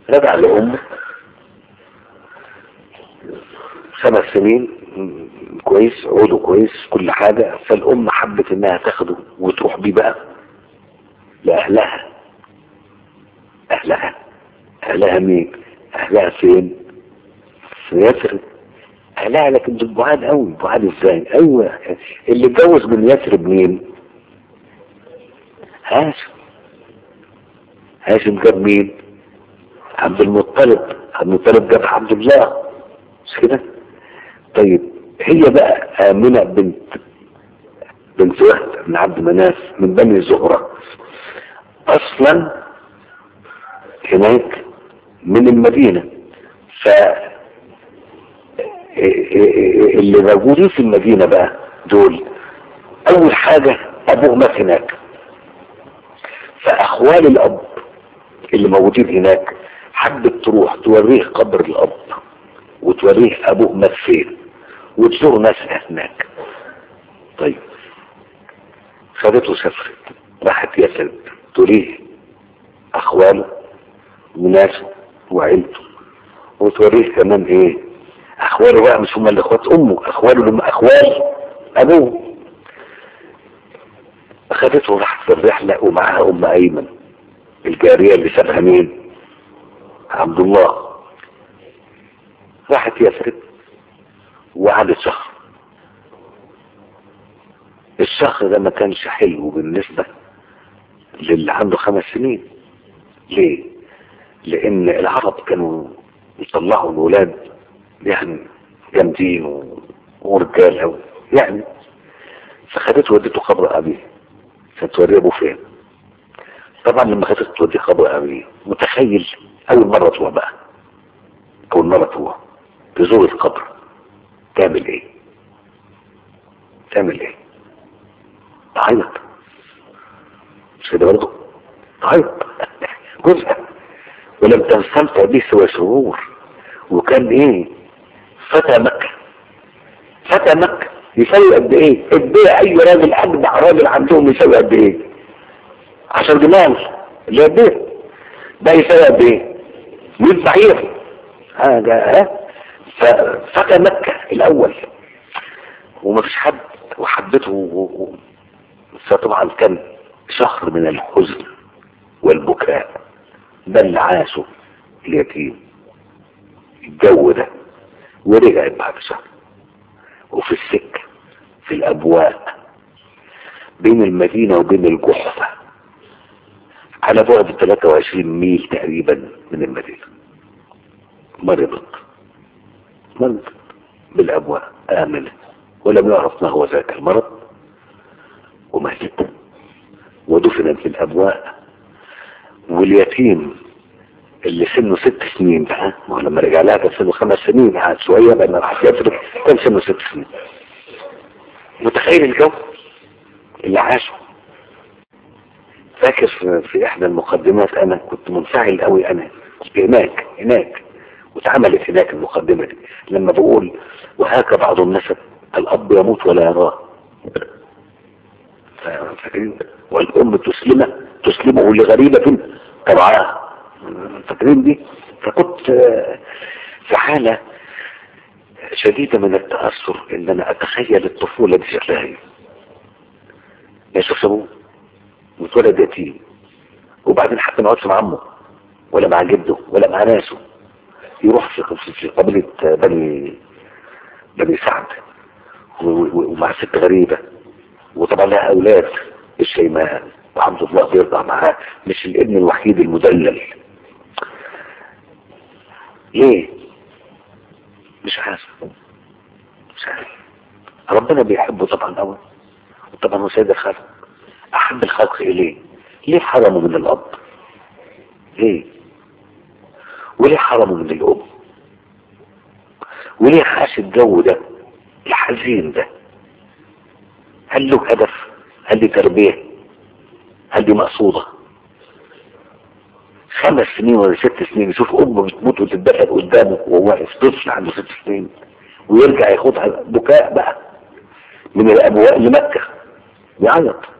رجع لأمه خمس سنين م- كويس عوده كويس كل حاجة فالأم حبت إنها تاخده وتروح بيه بقى لأهلها أهلها أهلها مين؟ أهلها فين؟ في يثرب أهلها لكن دول بعاد أوي بعاد إزاي؟ أيوه اللي اتجوز من يثرب مين؟ هاشم هاشم جاب مين؟ عبد المطلب عبد المطلب جاب عبد الله مش كده؟ طيب هي بقى آمنة بنت بنت وهب من عبد مناف من بني زهرة أصلا هناك من المدينة ف اللي موجودين في المدينة بقى دول أول حاجة أبوه مات هناك فأخوال الأب اللي موجودين هناك حبت تروح توريه قبر الأب وتوريه أبوه مات فين وتزور ناس هناك طيب خدته سافرت راحت يثرب تريه أخواله وناسه وعيلته وتوريه كمان ايه اخواله بقى مش هم اللي اخوات امه اخواله اللي هم اخوال ابوه اخدته وراحت في الرحلة ومعاها ام ايمن الجارية اللي سابها مين عبد الله راحت يثرب وقعدت شهر الشهر ده ما كانش حلو بالنسبة للي عنده خمس سنين ليه لان العرب كانوا يطلعوا الولاد يعني جامدين و- ورجاله و- يعني فخدته وديته قبر ابيه فتوريه ابوه فين طبعا لما خدته توديه قبر ابيه متخيل اول مره تروح بقى اول مره تروح تزور القبر تعمل ايه تعمل ايه تعيط مش كده برضه تعيط جزء ولم تستمتع به سوى شهور وكان ايه فتى مكة فتى مكة يسوي قد ايه اديه اي راجل اجدع راجل عندهم يسوي قد ايه عشر جمال اللي اديه ده يسوي قد ايه 100 بعير حاجة ها ففتى مكة الاول ومفيش حد وحبته و- و- فطبعا كان شهر من الحزن والبكاء بل عاشوا اليتيم الجو ده ورجعت بعد شهر وفي السكة في الأبواء بين المدينة وبين الجحفة على بعد 23 ميل تقريبا من المدينة مرضت مرضت بالأبواء آمنة ولم يعرف ما هو ذاك المرض وماتت ودفنت في الأبواء واليتيم اللي سنه ست سنين بقى ما هو لما رجع لها كان سنه خمس سنين قعد شويه بقى ما راح يفرق كان سنه ست سنين متخيل الجو اللي عاشه فاكر في, في احدى المقدمات انا كنت منفعل قوي انا كنت هناك هناك واتعملت هناك المقدمه دي لما بقول وهاك بعض النسب الاب يموت ولا يراه فاكرين والام تسلمه تسلمه لغريبه ترعاه فاكرين دي فكنت آه، في حالة شديدة من التأثر ان انا اتخيل الطفولة دي شكلها ايه ما يشوفش ابوه واتولد يتيم وبعدين حتى ما يقعدش مع عمه ولا مع جده ولا مع ناسه يروح في في- في قبيلة بني بني سعد و- و- ومع ست غريبة وطبعا لها اولاد الشيماء وعبد الله بيرضع معاه مش الابن الوحيد المدلل ليه مش عارف مش عارف ربنا بيحبه طبعا قوي وطبعا هو سيد الخلق احب الخلق اليه ليه حرمه من الاب ليه وليه حرمه من الام وليه عاش الجو ده الحزين ده هل له هدف هل دي تربية هل دي مقصودة خمس سنين ولا ست سنين يشوف امه بتموت وتتدفن قدامه وهو واقف طفل عنده ست سنين ويرجع ياخدها بكاء بقى من الابواء لمكة يعيط